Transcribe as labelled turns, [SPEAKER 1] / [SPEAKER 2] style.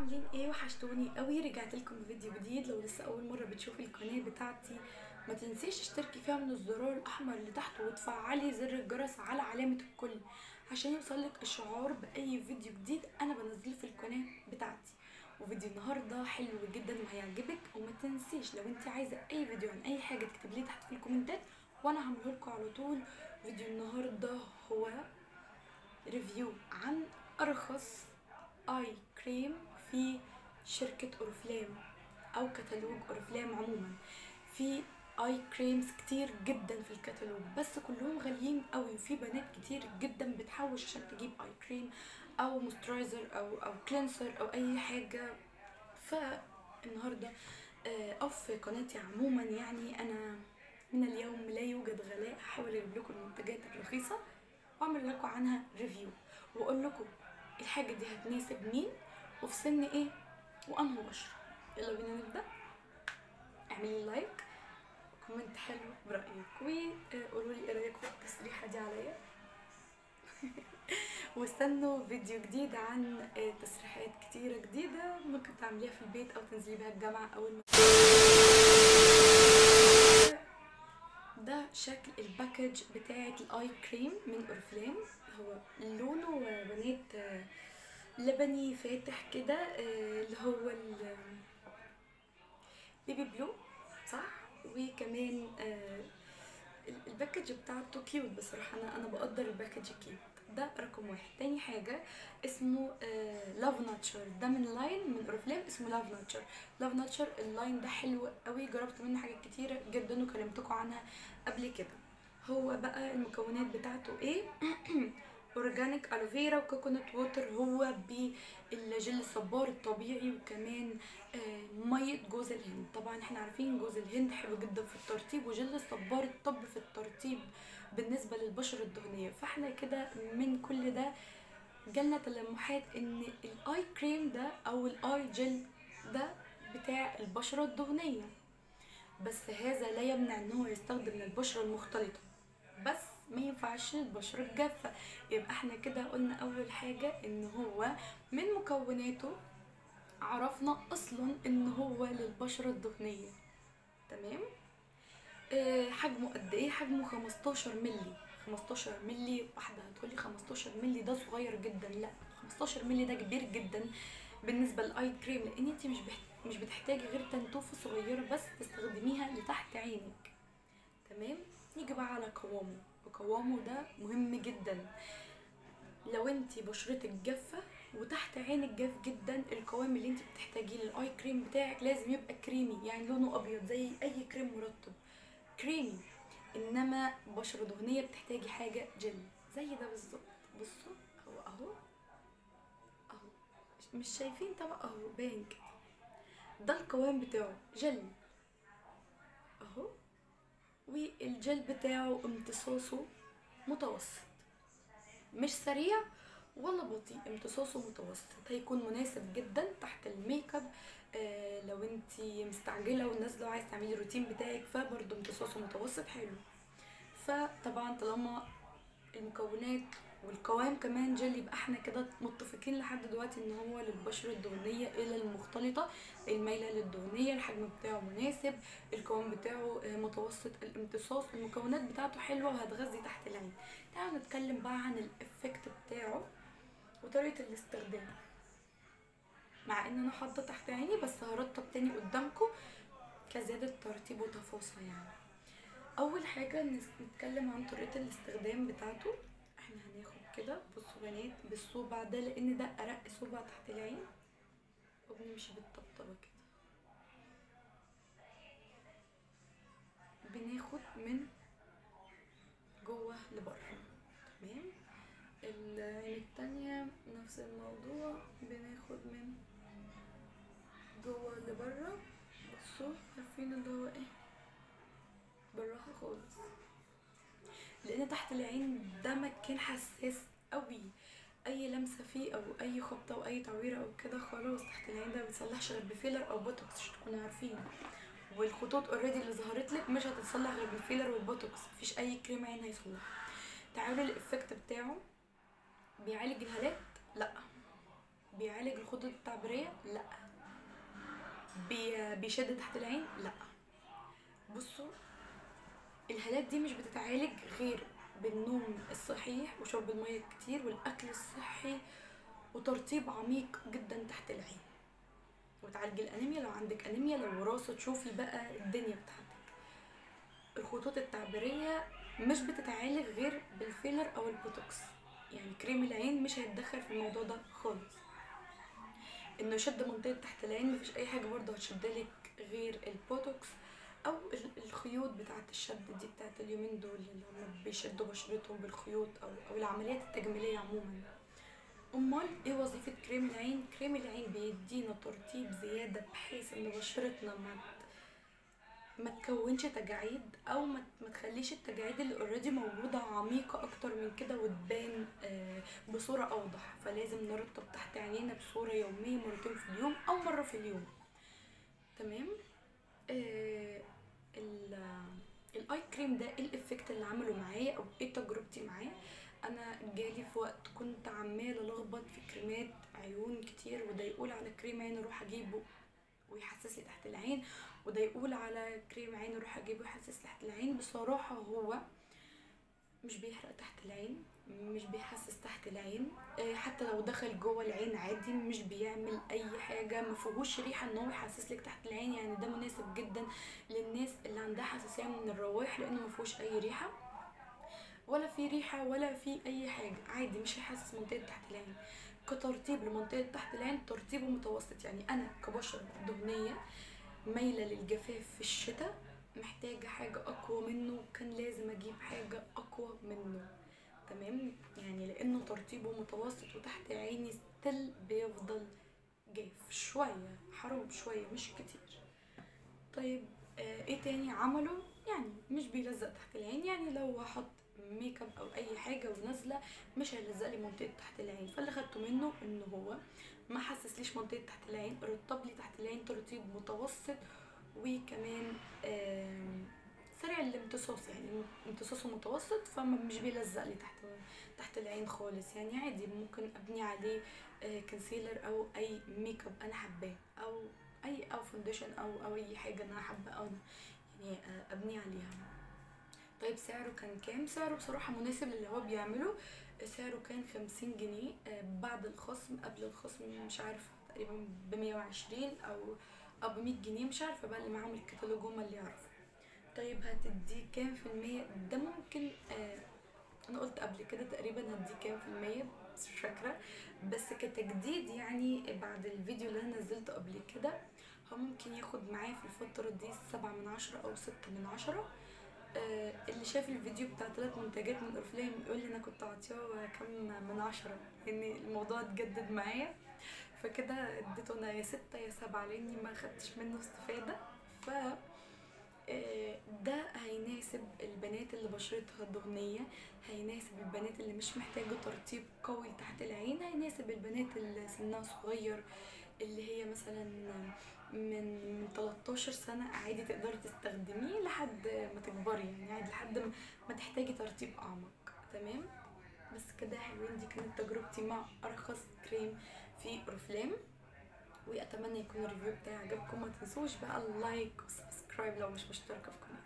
[SPEAKER 1] عاملين ايه وحشتوني قوي رجعت لكم بفيديو جديد لو لسه اول مره بتشوفي القناه بتاعتي ما تنسيش تشتركي فيها من الزرار الاحمر اللي تحت وتفعلي زر الجرس على علامه الكل عشان يوصلك اشعار باي فيديو جديد انا بنزله في القناه بتاعتي وفيديو النهارده حلو جدا وهيعجبك وما تنسيش لو انت عايزه اي فيديو عن اي حاجه تكتب لي تحت في الكومنتات وانا هعمله لكم على طول فيديو النهارده هو ريفيو عن ارخص اي كريم في شركة اورفلام او كتالوج اورفلام عموما في اي كريمز كتير جدا في الكتالوج بس كلهم غاليين قوي وفي بنات كتير جدا بتحوش عشان تجيب اي كريم او موسترايزر او او كلينسر او اي حاجة فالنهاردة آه، او في قناتي عموما يعني انا من اليوم لا يوجد غلاء هحاول اجيب لكم المنتجات الرخيصة واعمل لكم عنها ريفيو واقول لكم الحاجه دي هتناسب مين وفي سن ايه وانه بشره يلا بينا نبدا اعملي لايك كومنت حلو برايك وقولوا لي ايه رايكم في التسريحه دي عليا واستنوا فيديو جديد عن آه، تسريحات كتيرة جديدة ممكن تعمليها في البيت أو تنزلي بيها الجامعة أول ما ده شكل الباكج بتاعة الاي كريم من اورفلام هو لونه بنات آه، لبني فاتح كده آه، اللي هو ال- بيبي بلو صح وكمان آه، ال- الباكج بتاعته كيوت بصراحة أنا أنا بقدر الباكج كيوت ده رقم واحد تاني حاجة اسمه لاف ناتشر ده من لاين من اورفلام اسمه لاف ناتشر لاف ناتشر اللاين ده حلو قوي جربت منه حاجات كتيرة جدا وكلمتكم عنها قبل كده هو بقى المكونات بتاعته ايه اورجانيك الوفيرا وكوكونات ووتر هو بالجل الصبار الطبيعي وكمان آه، ميه جوز الهند طبعا احنا عارفين جوز الهند حلو جدا في الترطيب وجل الصبار الطب في الترطيب بالنسبه للبشره الدهنيه فاحنا كده من كل ده جالنا تلمحات ان الاي كريم ده او الاي جل ده بتاع البشره الدهنيه بس هذا لا يمنع ان هو يستخدم للبشره المختلطه بس ما ينفعش البشرة الجافة يبقى احنا كده قلنا اول حاجة ان هو من مكوناته عرفنا اصلا ان هو للبشرة الدهنية تمام آه حجمه قد ايه حجمه 15 ملي 15 ملي واحدة هتقولي 15 ملي ده صغير جدا لا 15 ملي ده كبير جدا بالنسبة للاي كريم لان انت مش بح... مش بتحتاجي غير تنتوفة صغيرة بس تستخدميها لتحت عينك تمام نيجي بقى على قوامه وقوامه ده مهم جدا لو انت بشرتك جافة وتحت عينك جاف جدا القوام اللي انت بتحتاجيه للاي كريم بتاعك لازم يبقى كريمي يعني لونه ابيض زي اي كريم مرطب كريمي انما بشرة دهنية بتحتاجي حاجة جل زي ده بالظبط بصوا هو اهو اهو مش شايفين طبعا اهو باين كده ده القوام بتاعه جل اهو والجل بتاعه امتصاصه متوسط مش سريع ولا بطيء امتصاصه متوسط هيكون مناسب جدا تحت الميك اب آه لو انت مستعجله ونازله وعايز تعملي الروتين بتاعك فبرضه امتصاصه متوسط حلو فطبعا طالما المكونات والقوام كمان جل يبقى احنا كده متفقين لحد دلوقتي ان هو للبشره الدهنيه الى المختلطه المايله للدهنيه الحجم بتاعه مناسب القوام بتاعه آه، متوسط الامتصاص المكونات بتاعته حلوه وهتغذي تحت العين تعالوا نتكلم بقى عن الافكت بتاعه وطريقه الاستخدام مع ان انا حاطه تحت عيني بس هرطب تاني قدامكم كزياده ترتيب وتفاصيل يعني اول حاجه نس- نتكلم عن طريقه الاستخدام بتاعته احنا هناخد كده بصوا بنات بالصوبع ده لان ده ارق صوبع تحت العين وبنمشي بالطبطبه كده بناخد من جوه لبره تمام العين التانية نفس الموضوع بناخد من جوه لبره بصوا عارفين اللي هو ايه بالراحة خالص لان تحت العين ده مكان حساس قوي اي لمسه فيه او اي خبطه او اي تعويره او كده خلاص تحت العين ده ما بيتصلحش غير بفيلر او بوتوكس عشان تكونوا عارفين والخطوط اوريدي اللي ظهرت لك مش هتتصلح غير بالفيلر والبوتوكس مفيش اي كريم عين هيصلحها تعالوا الافكت بتاعه بيعالج الهالات لا بيعالج الخطوط التعبيريه لا بي... بيشد تحت العين لا بصوا الهالات دي مش بتتعالج غير بالنوم الصحيح وشرب المية كتير والأكل الصحي وترطيب عميق جدا تحت العين وتعالج الأنيميا لو عندك أنيميا لو وراثة تشوفي بقى الدنيا بتاعتك الخطوط التعبيرية مش بتتعالج غير بالفيلر أو البوتوكس يعني كريم العين مش هيتدخل في الموضوع ده خالص انه يشد منطقة تحت العين مفيش اي حاجة برضه هتشدلك غير البوتوكس او ال- الخيوط بتاعة الشد دي بتاعة اليومين دول اللي هم بيشدوا بشرتهم بالخيوط او او العمليات التجميلية عموما امال ايه وظيفة كريم العين كريم العين بيدينا ترطيب زيادة بحيث ان بشرتنا ما ت- ما تكونش تجاعيد او ما ت- ما تخليش التجاعيد اللي اوريدي موجودة عميقة اكتر من كده وتبان آه، بصورة اوضح فلازم نرطب تحت عينينا بصورة يومية مرتين في اليوم او مرة في اليوم تمام آه، ال الاي كريم ده ايه الافكت اللي عمله معايا او ايه تجربتي معاه انا جالي في وقت كنت عماله الخبط في كريمات عيون كتير وده يقول على كريم عين اروح اجيبه ويحسس لي تحت العين وده يقول على كريم عين اروح اجيبه ويحسس تحت العين بصراحه هو مش بيحرق تحت العين مش بيحسس تحت العين آه، حتى لو دخل جوه العين عادي مش بيعمل اي حاجه ما فيهوش ريحه ان هو يحسس لك تحت العين يعني ده مناسب جدا للناس اللي عندها حساسيه من الروائح لانه ما فيهوش اي ريحه ولا في ريحه ولا في اي حاجه عادي مش هيحسس منطقه تحت العين كترطيب لمنطقه تحت العين ترطيبه متوسط يعني انا كبشره دهنيه مايله للجفاف في الشتاء محتاجه حاجه اقوى منه كان لازم اجيب حاجه اقوى منه تمام يعني لانه ترطيبه متوسط وتحت عيني ستيل بيفضل جاف شويه حرام شويه مش كتير طيب آه ايه تاني عمله يعني مش بيلزق تحت العين يعني لو هحط ميك اب او اي حاجه ونازله مش هيلزق لي منطقه تحت العين فاللي خدته منه ان هو ما حسسليش منطقه تحت العين رطب لي تحت العين ترطيب متوسط وكمان آم، سريع الامتصاص يعني امتصاصه متوسط فمش بيلزق لي تحت تحت العين خالص يعني عادي ممكن ابني عليه آه، كونسيلر او اي ميك اب انا حباه او اي او فونديشن او او اي حاجه انا حابه او يعني آه، ابني عليها طيب سعره كان كام سعره بصراحه مناسب للي هو بيعمله سعره كان خمسين جنيه آه، بعد الخصم قبل الخصم مش عارفه تقريبا بمية وعشرين او او بمية جنيه مش عارفه بقى اللي معاهم الكتالوج هما اللي يعرفوا طيب هتدي كام في المية ده ممكن آه انا قلت قبل كده تقريبا هدي كام في المية بس مش فاكرة بس كتجديد يعني بعد الفيديو اللي انا نزلته قبل كده هو ممكن ياخد معايا في الفترة دي سبعة من عشرة او ستة من عشرة آه اللي شاف الفيديو بتاع ثلاث منتجات من اورفليم يقول لي انا كنت عاطياه كام من عشرة يعني الموضوع اتجدد معايا فكده اديته انا يا ستة يا سبعة لاني ما خدتش منه استفادة ف آه، ده هيناسب البنات اللي بشرتها دهنية هيناسب البنات اللي مش محتاجة ترطيب قوي تحت العين هيناسب البنات اللي سنها صغير اللي هي مثلا من من 13 سنة عادي تقدري تستخدميه لحد ما تكبري يعني عادي لحد ما- ما تحتاجي ترطيب أعمق تمام بس كده يا حلوين دي كانت تجربتي مع أرخص كريم في أورفلام واتمنى يكون الريفيو بتاعي عجبكم ما تنسوش بقى اللايك والسبسكرايب لو مش مشتركه في قناتي